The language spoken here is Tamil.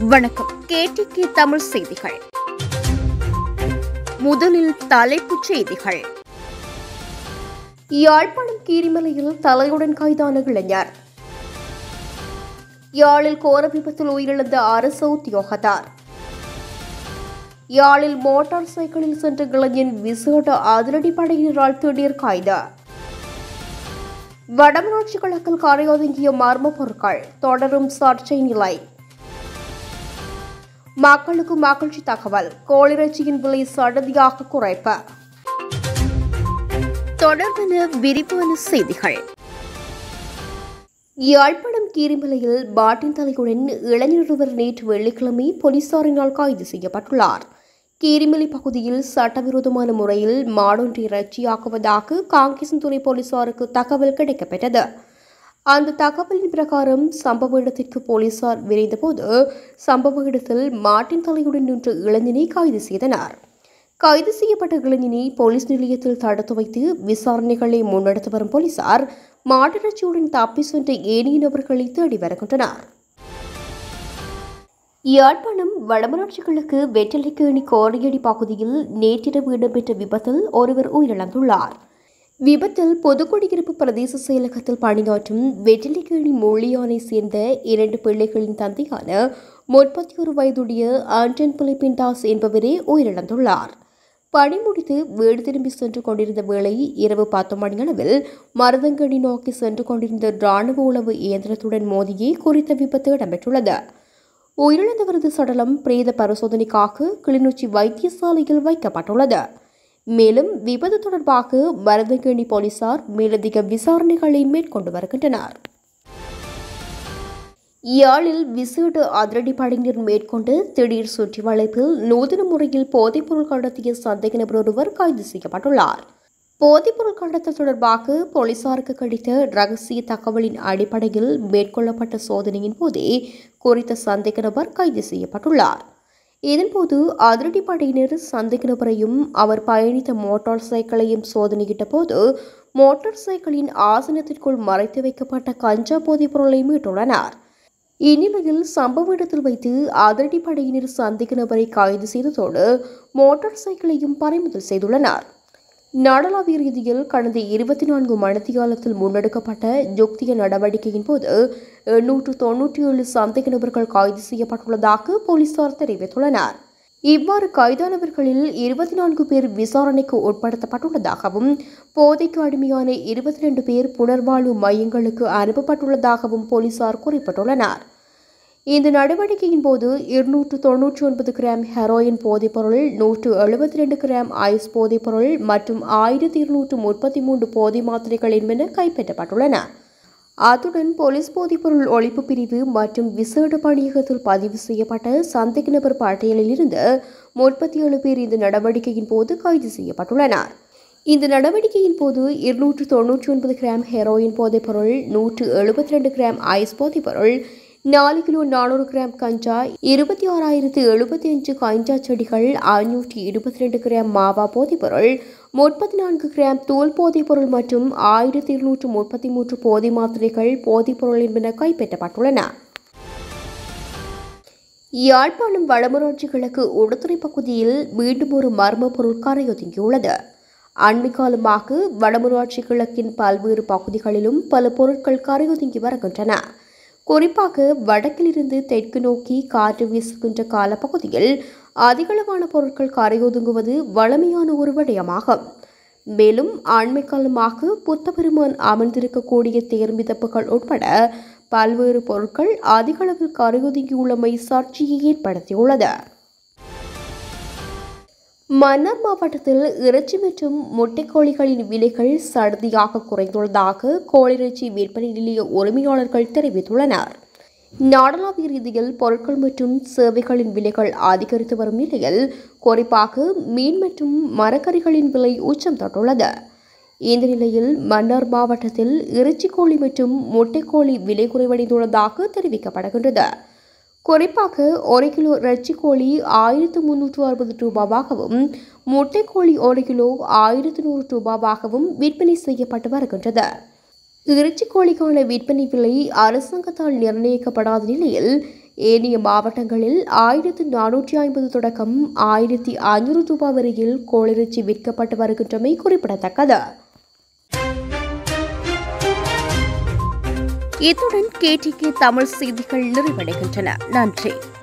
வணக்கம் கேடிகே தமிழ் செய்திகள் முதலில் தலைப்புச் செய்திகள் யாழ்ப்பாணம் கீரிமலையில் தலையுடன் கைதான இளைஞர் யாழில் கோர விபத்தில் உயிரிழந்த அரசு உத்தியோகத்தார் யாழில் மோட்டார் சைக்கிளில் சென்ற இளைஞன் விசேட அதிரடிப்படையினரால் திடீர் கைது வடமராட்சி கிழக்கில் கரையொதுங்கிய மர்ம பொருட்கள் தொடரும் சர்ச்சை நிலை மக்களுக்கு மகிழ்ச்சி தகவல் கோளிறைச்சியின் விலை சடதியாக குறைப்பு தொடர்பான விரிவான செய்திகள் யாழ்ப்பாணம் கீரிமலையில் பாட்டின் தலையுடன் இளைஞர் ஒருவர் நேற்று வெள்ளிக்கிழமை போலீசாரினால் கைது செய்யப்பட்டுள்ளார் கீரிமலை பகுதியில் சட்டவிரோதமான முறையில் மாடொன்றை இறைச்சியாக்குவதாக காங்கேசன்துறை போலீசாருக்கு தகவல் கிடைக்கப்பெற்றது அந்த தகவலின் பிரகாரம் சம்பவ இடத்திற்கு போலீசார் விரைந்தபோது சம்பவ இடத்தில் மாட்டின் தலையுடன் நின்ற இளைஞனை கைது செய்தனர் கைது செய்யப்பட்ட இளைஞனை போலீஸ் நிலையத்தில் தடுத்து வைத்து விசாரணைகளை முன்னெடுத்து வரும் போலீசார் மாட்டிறைச்சியுடன் தப்பி சென்ற ஏனைய நபர்களை தேடி வருகின்றனர் யாழ்ப்பாணம் வடமராட்சி கிழக்கு வெற்றலைக்கேணி கோடையடி பகுதியில் நேற்றிரவு இடம்பெற்ற விபத்தில் ஒருவர் உயிரிழந்துள்ளார் விபத்தில் பொதுக்குடியிருப்பு பிரதேச செயலகத்தில் பணியாற்றும் வெற்றிலைக்கேணி மொழியானை சேர்ந்த இரண்டு பிள்ளைகளின் தந்தையான முப்பத்தி ஒரு வயதுடைய ஆண்டன் பிலிப்பின் தாஸ் என்பவரே உயிரிழந்துள்ளார் பணி முடித்து வீடு திரும்பி சென்று கொண்டிருந்த வேளை இரவு பத்து மணியளவில் மருதங்கடி நோக்கி சென்று கொண்டிருந்த ராணுவ உளவு இயந்திரத்துடன் மோதியே குறித்த விபத்து இடம்பெற்றுள்ளது உயிரிழந்தவரது சடலம் பிரேத பரிசோதனைக்காக கிளிநொச்சி வைத்தியசாலையில் வைக்கப்பட்டுள்ளது மேலும் விபத்து தொடர்பாக மருதங்கேணி போலீசார் மேலதிக விசாரணைகளை மேற்கொண்டு வருகின்றனர் யாழில் விசேட அதிரடிப்படையினர் மேற்கொண்டு திடீர் சுற்றி வளைப்பில் நூதன முறையில் போதைப்பொருள் கடத்திய சந்தேக நபர் ஒருவர் கைது செய்யப்பட்டுள்ளார் போதைப்பொருள் கடத்தல் தொடர்பாக போலீசாருக்கு கிடைத்த ரகசிய தகவலின் அடிப்படையில் மேற்கொள்ளப்பட்ட சோதனையின் போதே குறித்த சந்தேக நபர் கைது செய்யப்பட்டுள்ளார் இதன்போது அதிரடிப்படையினர் சந்தேக நபரையும் அவர் பயணித்த மோட்டார் சைக்கிளையும் சோதனையிட்ட போது மோட்டார் சைக்கிளின் ஆசனத்திற்குள் மறைத்து வைக்கப்பட்ட கஞ்சா போதைப் பொருளை மீட்டுள்ளனர் இந்நிலையில் சம்பவ இடத்தில் வைத்து அதிரடிப்படையினர் சந்தேக நபரை கைது செய்ததோடு மோட்டார் சைக்கிளையும் பறிமுதல் செய்துள்ளனர் நாடளாவிய ரீதியில் கடந்த இருபத்தி நான்கு மணித்தியாலத்தில் முன்னெடுக்கப்பட்ட யுக்திய நடவடிக்கையின் போது எண்ணூற்று தொன்னூற்றி ஏழு சந்தேக நபர்கள் கைது செய்யப்பட்டுள்ளதாக போலீசார் தெரிவித்துள்ளனர் இவ்வாறு கைதானவர்களில் இருபத்தி நான்கு பேர் விசாரணைக்கு உட்படுத்தப்பட்டுள்ளதாகவும் போதைக்கு அடிமையான இருபத்தி ரெண்டு பேர் புனர்வாழ்வு மையங்களுக்கு அனுப்பப்பட்டுள்ளதாகவும் போலீசார் குறிப்பிட்டுள்ளனர் இந்த நடவடிக்கையின் போது இருநூற்று தொன்னூற்றி ஒன்பது கிராம் ஹெரோயின் போதைப்பொருள் நூற்று எழுபத்தி ரெண்டு கிராம் ஐஸ் போதைப்பொருள் மற்றும் ஆயிரத்தி இருநூற்று முப்பத்தி மூன்று போதை மாத்திரைகள் என்பன கைப்பற்றப்பட்டுள்ளன அத்துடன் போலீஸ் போதைப்பொருள் ஒழிப்பு பிரிவு மற்றும் விசேட பணியகத்தில் பதிவு செய்யப்பட்ட சந்தேக நபர் பட்டியலில் இருந்து முப்பத்தி ஏழு பேர் இந்த நடவடிக்கையின் போது கைது செய்யப்பட்டுள்ளனர் இந்த நடவடிக்கையின் போது இருநூற்று தொன்னூற்றி ஒன்பது கிராம் ஹெரோயின் போதைப்பொருள் நூற்று எழுபத்தி ரெண்டு கிராம் ஐஸ் போதைப்பொருள் நாலு கிலோ நானூறு கிராம் கஞ்சா இருபத்தி ஆறாயிரத்து எழுபத்தி அஞ்சு கஞ்சா செடிகள் ஐநூற்றி இருபத்தி ரெண்டு கிராம் மாவா போதைப்பொருள் முப்பத்தி நான்கு கிராம் தோல் போதைப்பொருள் மற்றும் ஆயிரத்தி இருநூற்று முப்பத்தி மூன்று போதை மாத்திரைகள் போதைப்பொருள் என்பன கைப்பற்றப்பட்டுள்ளன யாழ்ப்பாணம் வடமராட்சி கிழக்கு உடுத்துறை பகுதியில் மீண்டும் ஒரு மர்ம பொருள் கரையொதுங்கியுள்ளது அண்மை காலமாக வடமராட்சி கிழக்கின் பல்வேறு பகுதிகளிலும் பல பொருட்கள் கரையொதுங்கி வருகின்றன குறிப்பாக வடக்கிலிருந்து தெற்கு நோக்கி காற்று வீசுகின்ற காலப்பகுதியில் அதிகளவான பொருட்கள் கரையொதுங்குவது வளமையான ஒரு விடயமாகும் மேலும் ஆண்மை காலமாக புத்தபெருமான் அமர்ந்திருக்கக்கூடிய தேர்மிதப்புகள் உட்பட பல்வேறு பொருட்கள் அதிகளவில் கரையொதுங்கியுள்ளமை சர்ச்சையை ஏற்படுத்தியுள்ளது மன்னார் மாவட்டத்தில் இறைச்சி மற்றும் முட்டைக்கோழிகளின் விலைகள் சடுதியாக குறைந்துள்ளதாக கோழிறைச்சி விற்பனை நிலைய உரிமையாளர்கள் தெரிவித்துள்ளனர் நாடளாவிய ரீதியில் பொருட்கள் மற்றும் சேவைகளின் விலைகள் அதிகரித்து வரும் நிலையில் குறிப்பாக மீன் மற்றும் மரக்கறிகளின் விலை உச்சம் தொட்டுள்ளது இந்த நிலையில் மன்னார் மாவட்டத்தில் இறைச்சி கோழி மற்றும் முட்டைக்கோழி விலை குறைவடைந்துள்ளதாக தெரிவிக்கப்படுகின்றது குறிப்பாக ஒரு கிலோ இறைச்சி கோழி ஆயிரத்து முன்னூற்று அறுபது ரூபாவாகவும் முட்டைக்கோழி ஒரு கிலோ ஆயிரத்து நூறு ரூபாவாகவும் விற்பனை செய்யப்பட்டு வருகின்றது இறைச்சி கோழிக்கான விற்பனை விலை அரசாங்கத்தால் நிர்ணயிக்கப்படாத நிலையில் ஏனைய மாவட்டங்களில் ஆயிரத்து நானூற்றி ஐம்பது தொடக்கம் ஆயிரத்தி ஐநூறு ரூபாய் வரையில் கோளிறைச்சி விற்கப்பட்டு வருகின்றமை குறிப்பிடத்தக்கது இத்துடன் கேடிகே தமிழ் செய்திகள் நிறைவடைகின்றன நன்றி